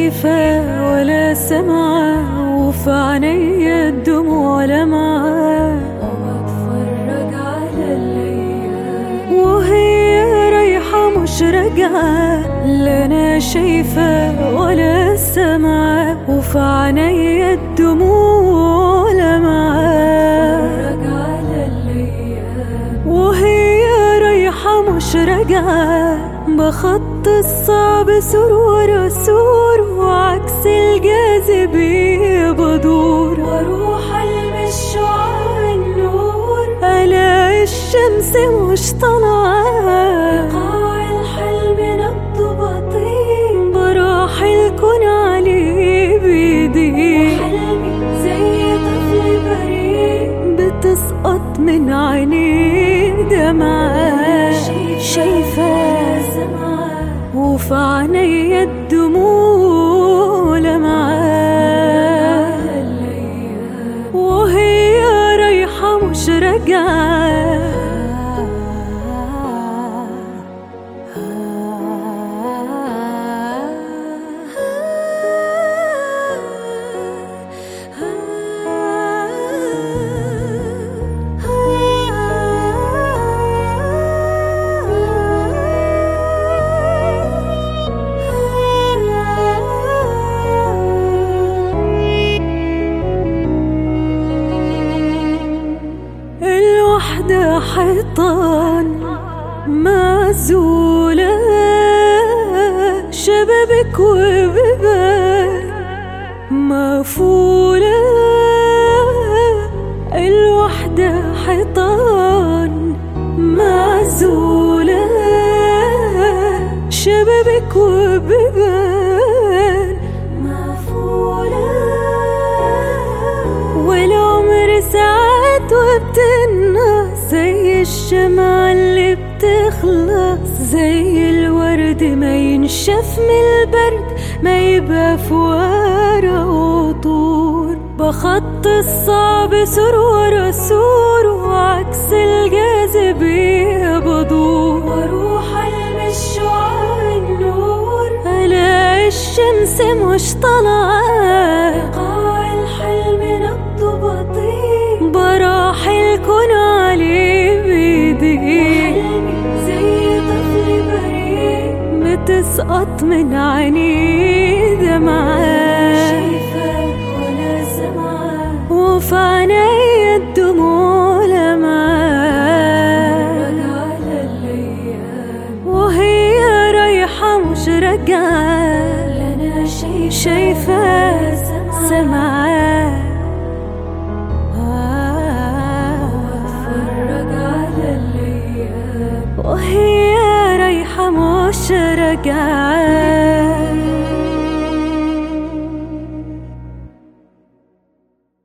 شايفة ولا سمعة وفي عيني الدموع لمعة وبتفرج على الأيام وهي رايحة مش راجعة لا أنا شايفة ولا سمعة وفي عيني الدموع لمعة بتفرج على الأيام وهي رايحة مش راجعة بخط الصعب سور ورا سور وعكس الجاذبية بدور واروح المش شعاع النور ألاقي الشمس مش طالعة قاع الحلم نبض بطيء براح الكون عليه بيدي حلمي زي طفل بريء بتسقط من عينيه دمعة شايفة سمعة وفي عيني الدموع لمعة الأيام وهي رايحة مش راجعة الوحدة حيطان معزولة شبابك وبيبان مقفولة الوحدة حيطان معزولة شبابك وبيبان مفولة والعمر ساعات وبتنقص زي الشمعة اللي بتخلص زي الورد ما ينشف من البرد ما يبقى في ورق وطور بخط الصعب سور ورا سور وعكس الجاذبية بدور واروح المش شعاع النور ألاقي الشمس مش طالعة قاع الحلم نبض بطيء براح الكون عليه بيدي حلمي زي طفل بريء بتسقط من عيني دمعة